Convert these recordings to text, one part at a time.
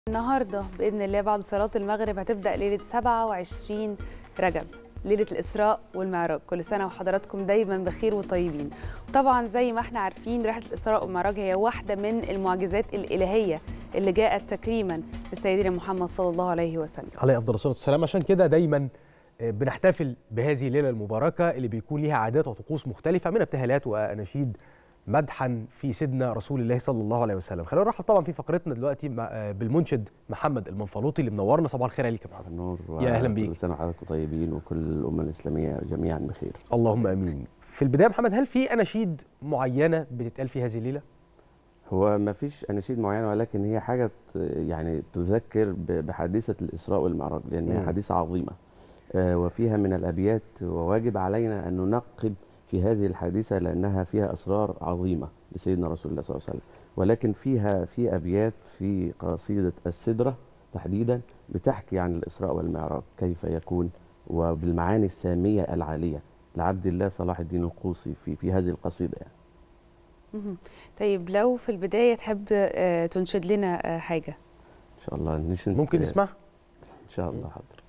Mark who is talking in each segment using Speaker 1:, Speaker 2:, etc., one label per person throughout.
Speaker 1: النهارده باذن الله بعد صلاه المغرب هتبدا ليله 27 رجب ليله الاسراء والمعراج كل سنه وحضراتكم دايما بخير وطيبين طبعا زي ما احنا عارفين رحله الاسراء والمعراج هي واحده من المعجزات الالهيه اللي جاءت تكريما لسيدنا محمد صلى الله عليه وسلم
Speaker 2: عليه افضل الصلاه والسلام عشان كده دايما بنحتفل بهذه الليله المباركه اللي بيكون ليها عادات وطقوس مختلفه من ابتهالات واناشيد مدحا في سيدنا رسول الله صلى الله عليه وسلم خلينا نرحب طبعا في فقرتنا دلوقتي بالمنشد محمد المنفلوطي اللي منورنا صباح الخير عليك يا محمد
Speaker 3: نور
Speaker 2: يا اهلا بيك
Speaker 3: كل سنه وحضراتكم طيبين وكل الامه الاسلاميه جميعا بخير
Speaker 2: اللهم امين في البدايه محمد هل في اناشيد معينه بتتقال في هذه الليله
Speaker 3: هو ما فيش اناشيد معينه ولكن هي حاجه يعني تذكر بحادثه الاسراء والمعراج لان هي حادثه عظيمه وفيها من الابيات وواجب علينا ان ننقب في هذه الحادثة لأنها فيها أسرار عظيمة لسيدنا رسول الله صلى الله عليه وسلم ولكن فيها في أبيات في قصيدة السدرة تحديدا بتحكي عن الإسراء والمعراج كيف يكون وبالمعاني السامية العالية لعبد الله صلاح الدين القوصي في في هذه القصيدة يعني.
Speaker 1: طيب لو في البداية تحب تنشد لنا حاجة
Speaker 3: إن شاء الله نشد
Speaker 2: ممكن نسمع
Speaker 3: إن شاء الله حاضر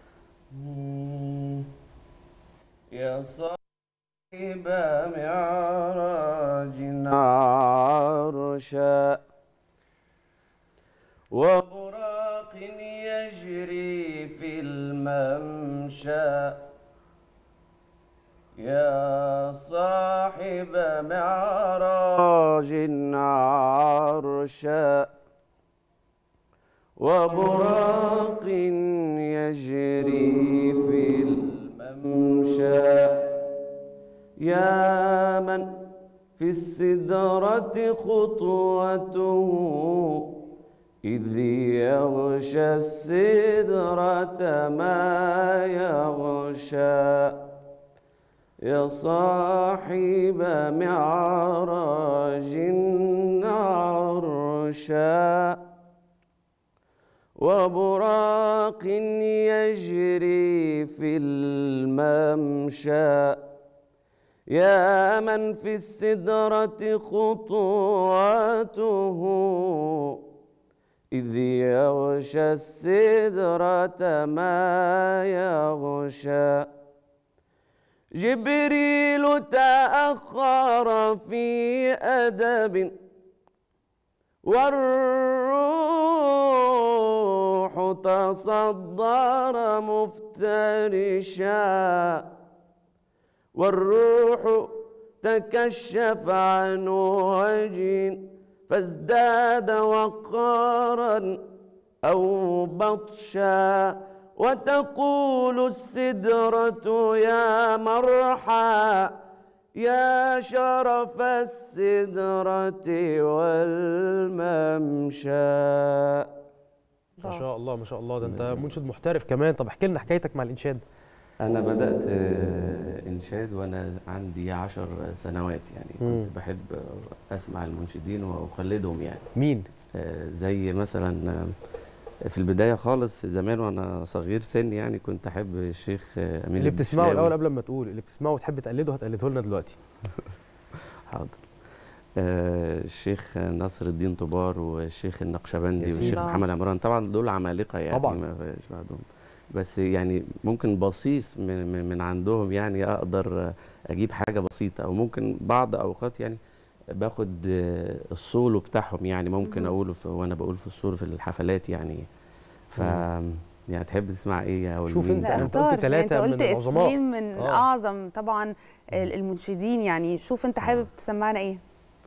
Speaker 4: يا صاحب معراج عرشا وبراق يجري في الممشى يا صاحب معراج عرشا وبراق يجري في الممشى يا من في السدرة خطوته إذ يغشى السدرة ما يغشى يا صاحب معراج عرشا وبراق يجري في الممشى يا من في السدرة خطواته إذ يغشى السدرة ما يغشى جبريل تأخر في أدب والروح تصدر مفترشا والروح تكشف عن وجه فازداد وقارا أو بطشا وتقول السدرة يا مرحى يا شرف السدرة والممشى
Speaker 2: ما شاء الله ما شاء الله ده انت منشد محترف كمان طب احكي لنا حكايتك مع الانشاد
Speaker 3: أنا بدأت إنشاد وأنا عندي عشر سنوات يعني
Speaker 2: مم.
Speaker 3: كنت بحب أسمع المنشدين وأقلدهم يعني
Speaker 2: مين
Speaker 3: زي مثلا في البداية خالص زمان وأنا صغير سن يعني كنت أحب الشيخ أمين
Speaker 2: اللي بتسمعه
Speaker 3: البشلاوي.
Speaker 2: الاول قبل ما تقول اللي بتسمعه وتحب تقلده هتقلده لنا دلوقتي
Speaker 3: حاضر آه، الشيخ نصر الدين طبار والشيخ النقشبندي
Speaker 2: يا سيدي.
Speaker 3: والشيخ
Speaker 1: الله.
Speaker 3: محمد عمران طبعا دول عمالقه يعني
Speaker 2: طبعاً.
Speaker 3: ما فيش بعدهم بس يعني ممكن بصيص من, من, من عندهم يعني اقدر اجيب حاجه بسيطه او ممكن بعض اوقات يعني باخد آه، السولو بتاعهم يعني ممكن
Speaker 1: مهم.
Speaker 3: اقوله في وانا بقول في السولو في الحفلات يعني ف يعني تحب تسمع ايه او
Speaker 2: شوف
Speaker 3: لمين؟
Speaker 2: انت-
Speaker 1: لا
Speaker 2: أنت
Speaker 1: اختار
Speaker 2: قلت ثلاثة
Speaker 1: يعني
Speaker 2: من
Speaker 1: انت قلت
Speaker 2: العظماء.
Speaker 1: اسمين من
Speaker 2: آه.
Speaker 1: اعظم طبعا المنشدين يعني شوف انت حابب تسمعنا ايه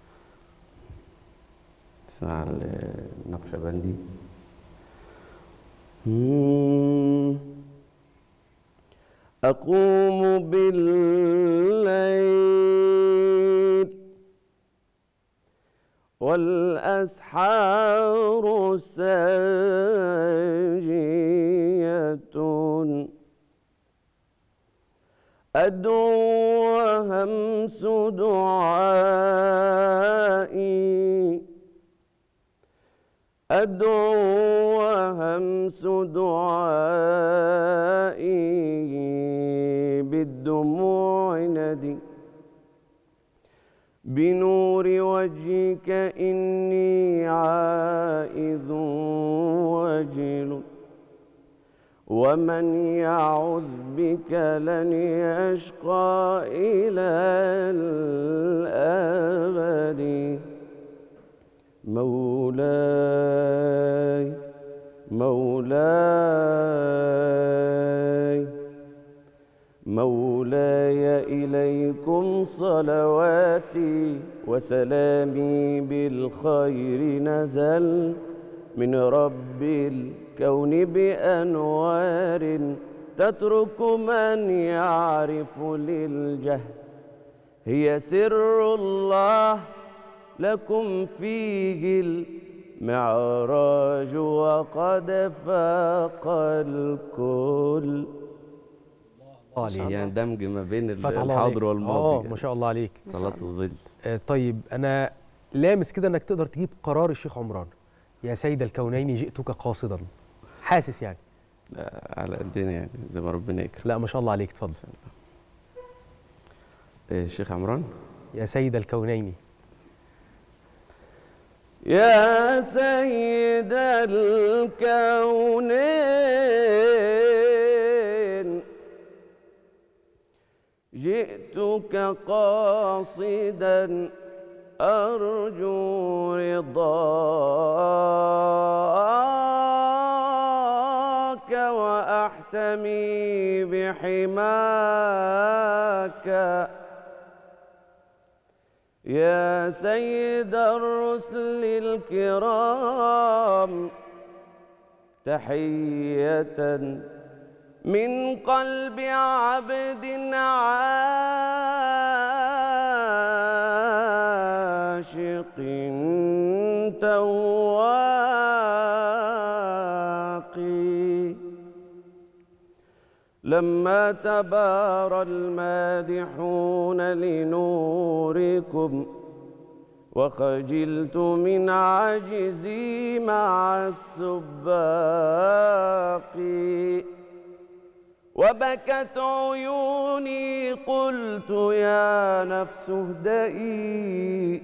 Speaker 3: اسمع النقشبندي مم. أقوم بالليل والأسحار ساجية أدعو وهمس دعائي أدعو وهمس دعائي بالدموع ندي
Speaker 4: بنور وجهك إني عائذ وجل ومن يعوذ بك لن يشقى إلى الأبد مولاي مولاي مولاي إليكم صلواتي وسلامي بالخير نزل من رب الكون بأنوار تترك من يعرف للجهل هي سر الله لكم فيه المعراج وقد فاق الكل
Speaker 2: عليك
Speaker 3: يعني دمج ما بين
Speaker 2: فتح الله
Speaker 3: الحاضر
Speaker 2: عليك.
Speaker 3: والماضي
Speaker 2: اه ما شاء الله عليك
Speaker 3: صلاة الظل
Speaker 2: آه، طيب انا لامس كده انك تقدر تجيب قرار الشيخ عمران يا سيد الكونين جئتك قاصدا حاسس يعني
Speaker 3: آه، على قدنا يعني زي ما ربنا يكرم
Speaker 2: لا ما شاء الله عليك اتفضل
Speaker 3: آه، الشيخ عمران
Speaker 2: يا سيد الكونين
Speaker 4: يا سيد الكونين جئتك قاصدا أرجو رضاك وأحتمي بحماك يا سيد الرسل الكرام تحية من قلب عبد عاشق تواقي لما تبارى المادحون لنوركم وخجلت من عجزي مع السباق وبكت عيوني قلت يا نفس اهدئي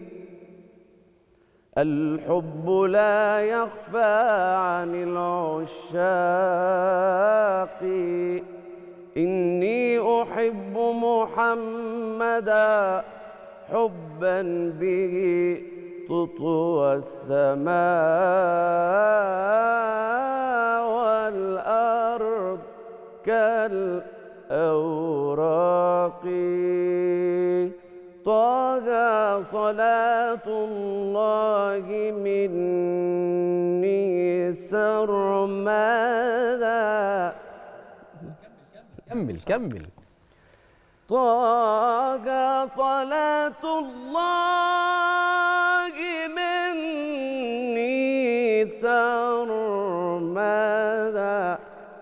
Speaker 4: الحب لا يخفى عن العشاق إني أحب محمدا حبا به تطوى السماء والأرض كالأوراق طه صلاة الله مني سرمدا
Speaker 2: كمل كمل
Speaker 4: طه صلاة الله مني سرمدا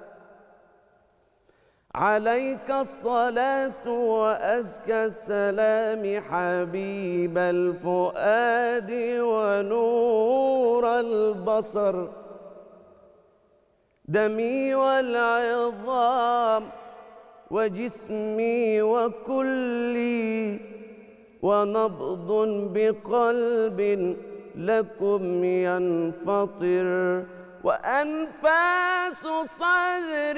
Speaker 4: عليك الصلاة وأزكى السلام حبيب الفؤاد ونور البصر دمي والعظام وجسمي وكلي ونبض بقلب لكم ينفطر وأنفاس صدر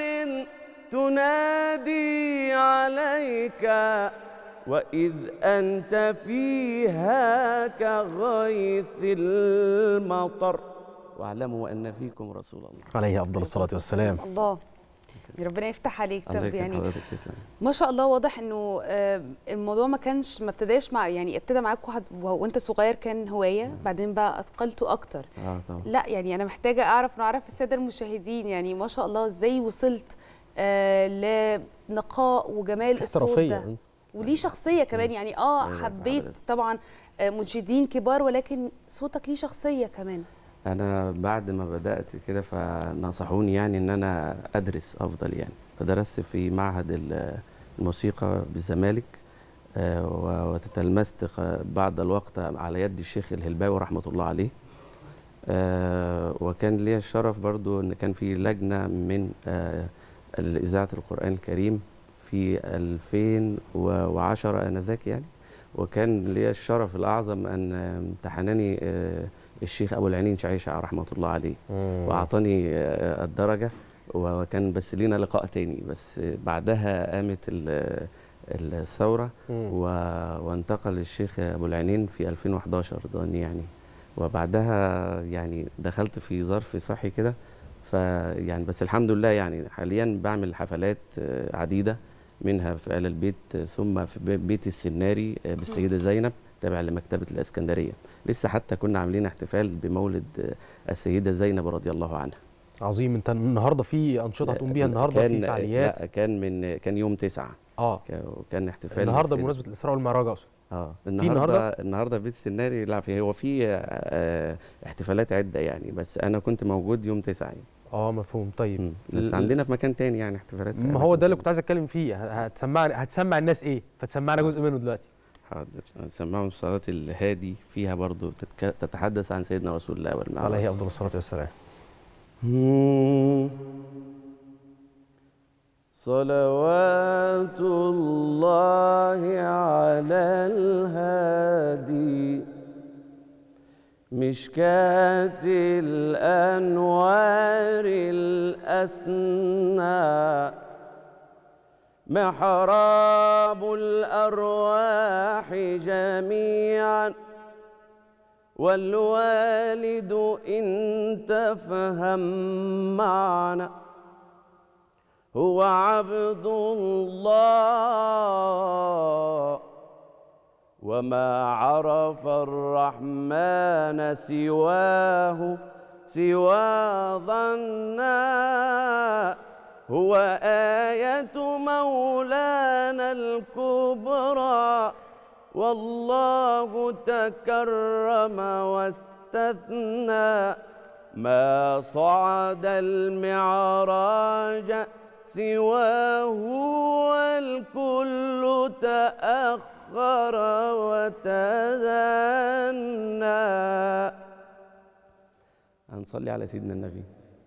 Speaker 4: تنادي عليك وإذ أنت فيها كغيث المطر واعلموا أن فيكم رسول الله
Speaker 2: عليه افضل الصلاه والسلام
Speaker 1: الله ربنا يفتح عليك
Speaker 3: الله
Speaker 1: طب
Speaker 3: يكرم
Speaker 1: يعني
Speaker 3: حضرتك تسلم
Speaker 1: ما شاء الله واضح انه آه، الموضوع ما كانش ما ابتداش مع يعني ابتدى معاك واحد وانت صغير كان هوايه بعدين بقى اثقلته اكتر
Speaker 3: اه طبعا
Speaker 1: لا يعني انا محتاجه اعرف نعرف الساده المشاهدين يعني ما شاء الله ازاي وصلت آه لنقاء وجمال الصوت
Speaker 2: احترافيه
Speaker 1: ده وليه شخصيه كمان يعني اه
Speaker 3: أيوة،
Speaker 1: حبيت
Speaker 3: حضرتك.
Speaker 1: طبعا آه، منشدين كبار ولكن صوتك ليه شخصيه كمان
Speaker 3: انا بعد ما بدات كده فنصحوني يعني ان انا ادرس افضل يعني فدرست في معهد ال- الموسيقى بالزمالك آه، و- وتتلمست ق- بعد الوقت على يد الشيخ الهلباوي رحمه الله عليه آه، وكان لي الشرف برضو ان كان في لجنه من آه، اذاعه القران الكريم في 2010 انذاك يعني وكان لي الشرف الأعظم أن امتحنني آه، الشيخ أبو العينين شعيشة رحمة الله عليه وأعطاني آه، الدرجة وكان بس لينا لقاء تاني بس بعدها قامت ال- الثورة و... وانتقل الشيخ أبو العينين في 2011 ظني يعني وبعدها يعني دخلت في ظرف صحي كده فيعني بس الحمد لله يعني حاليا بعمل حفلات آه، عديدة منها في آل البيت آه، ثم في بي- بيت السناري آه، بالسيدة زينب تابع لمكتبة الإسكندرية لسه حتى كنا عاملين احتفال بمولد آه، السيدة زينب رضي الله عنها
Speaker 2: عظيم انت النهارده في انشطه هتقوم بيها النهارده
Speaker 3: كان
Speaker 2: في فعاليات
Speaker 3: لا كان من كان يوم تسعة
Speaker 2: اه
Speaker 3: كان- كان احتفال
Speaker 2: النهارده
Speaker 3: للسيدة-
Speaker 2: بمناسبه الاسراء والمعراج اقصد
Speaker 3: اه
Speaker 2: النهاردة؟
Speaker 3: النهارده النهارده بيت السناري لا في هو في آه، احتفالات عده يعني بس انا كنت موجود يوم تسعة يعني
Speaker 2: اه مفهوم طيب
Speaker 3: مم. بس
Speaker 2: ال-
Speaker 3: عندنا في مكان تاني يعني احتفالات في
Speaker 2: ما هو
Speaker 3: أماكن
Speaker 2: ده اللي
Speaker 3: تانية.
Speaker 2: كنت عايز اتكلم فيه ه- هتسمع هتسمع الناس ايه فتسمعنا جزء منه دلوقتي
Speaker 3: حاضر سماهم صلاة الهادي فيها برضو تتك... تتحدث عن سيدنا رسول الله والمعراج
Speaker 2: عليه افضل الصلاه والسلام
Speaker 4: صلوات الله على الهادي مشكاة الأنوار الأسنى محراب الأرواح جميعاً والوالد إن تفهم معنا هو عبد الله وما عرف الرحمن سواه سوى ظنا هو آية مولانا الكبرى والله تكرم واستثنى ما صعد المعراج سواه والكل تأخر وتذنى
Speaker 3: هنصلي على سيدنا النبي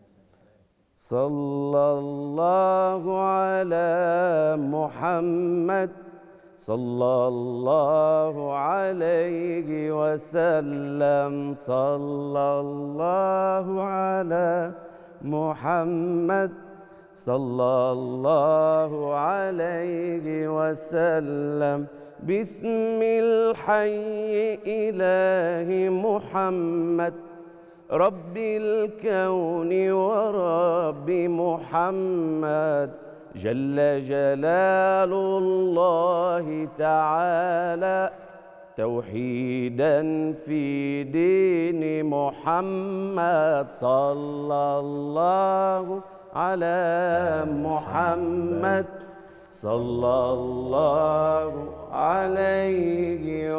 Speaker 4: صلى الله على محمد صلى الله عليه وسلم صلى الله على محمد صلى الله عليه وسلم بسم الحي إله محمد رب الكون ورب محمد جل جلال الله تعالى توحيدا في دين محمد صلى الله على محمد صلى الله عليه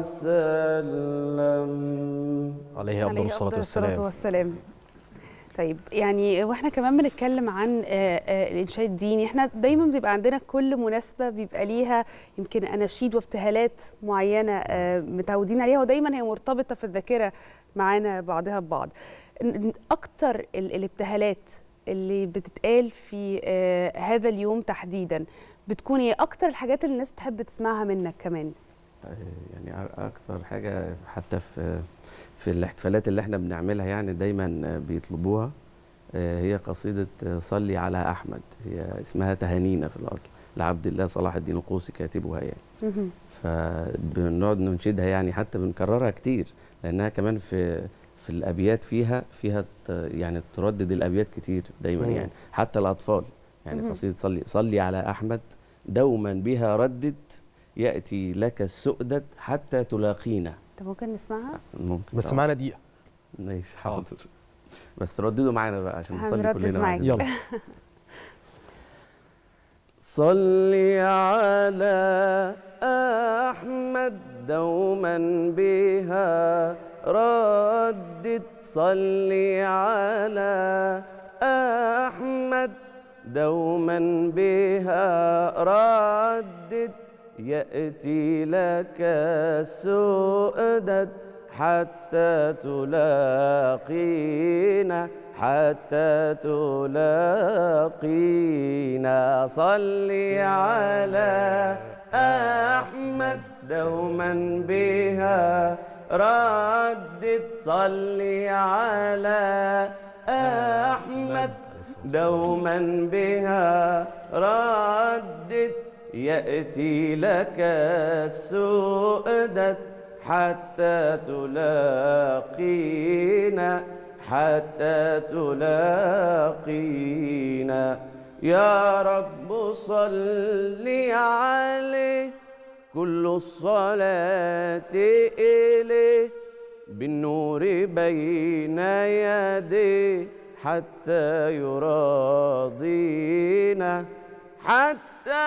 Speaker 4: وسلم
Speaker 2: عليه افضل الصلاه والسلام
Speaker 1: والسلام طيب يعني واحنا كمان بنتكلم عن آه، آه، الانشاد الديني احنا دايما بيبقى عندنا كل مناسبه بيبقى ليها يمكن اناشيد وابتهالات معينه آه، متعودين عليها ودايما هي مرتبطه في الذاكره معانا بعضها ببعض ن- ن- اكتر ال- الابتهالات اللي بتتقال في آه، هذا اليوم تحديدا بتكون ايه اكتر الحاجات اللي الناس بتحب تسمعها منك كمان
Speaker 3: يعني أ- اكثر حاجه حتى في في الاحتفالات اللي احنا بنعملها يعني دايما بيطلبوها آه، هي قصيده صلي على احمد هي اسمها تهانينا في الاصل لعبد الله صلاح الدين القوسي كاتبها يعني
Speaker 1: مهم.
Speaker 3: فبنقعد ننشدها يعني حتى بنكررها كتير لانها كمان في في الابيات فيها فيها ت- يعني تردد الابيات كتير دايما
Speaker 2: مم.
Speaker 3: يعني حتى الاطفال يعني
Speaker 1: مهم.
Speaker 3: قصيده صلي صلي على احمد دوما بها ردد ياتي لك السؤدد حتى تلاقينا
Speaker 1: طب ممكن نسمعها
Speaker 3: ممكن
Speaker 2: بس
Speaker 3: طبعاً.
Speaker 2: معانا دقيقه
Speaker 3: ماشي حاضر بس ترددوا معانا بقى عشان نصلي
Speaker 1: هنردد
Speaker 3: كلنا
Speaker 1: معاك.
Speaker 3: معانا
Speaker 2: يلا
Speaker 4: صل على أحمد دوما بها ردت صل على أحمد دوما بها ردت يأتي لك سؤدد حتى تلاقينا حتى تلاقينا صل على أحمد دوما بها ردد صلي على أحمد دوما بها ردد يأتي لك السؤدد حتى تلاقينا حتى تلاقينا يا رب صل عليه كل الصلاة إليه بالنور بين يديه حتى يراضينا حتى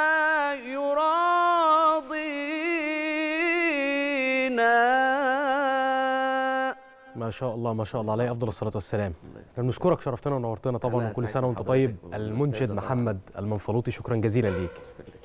Speaker 4: يراضينا
Speaker 2: ما شاء الله ما شاء الله عليه افضل الصلاه والسلام احنا بنشكرك شرفتنا ونورتنا طبعا
Speaker 3: أنا
Speaker 2: وكل
Speaker 3: سعيد
Speaker 2: سنه وانت
Speaker 3: بحضرتك
Speaker 2: طيب
Speaker 3: والأستاذة
Speaker 2: المنشد
Speaker 3: طبعاً.
Speaker 2: محمد المنفلوطي شكرا جزيلا ليك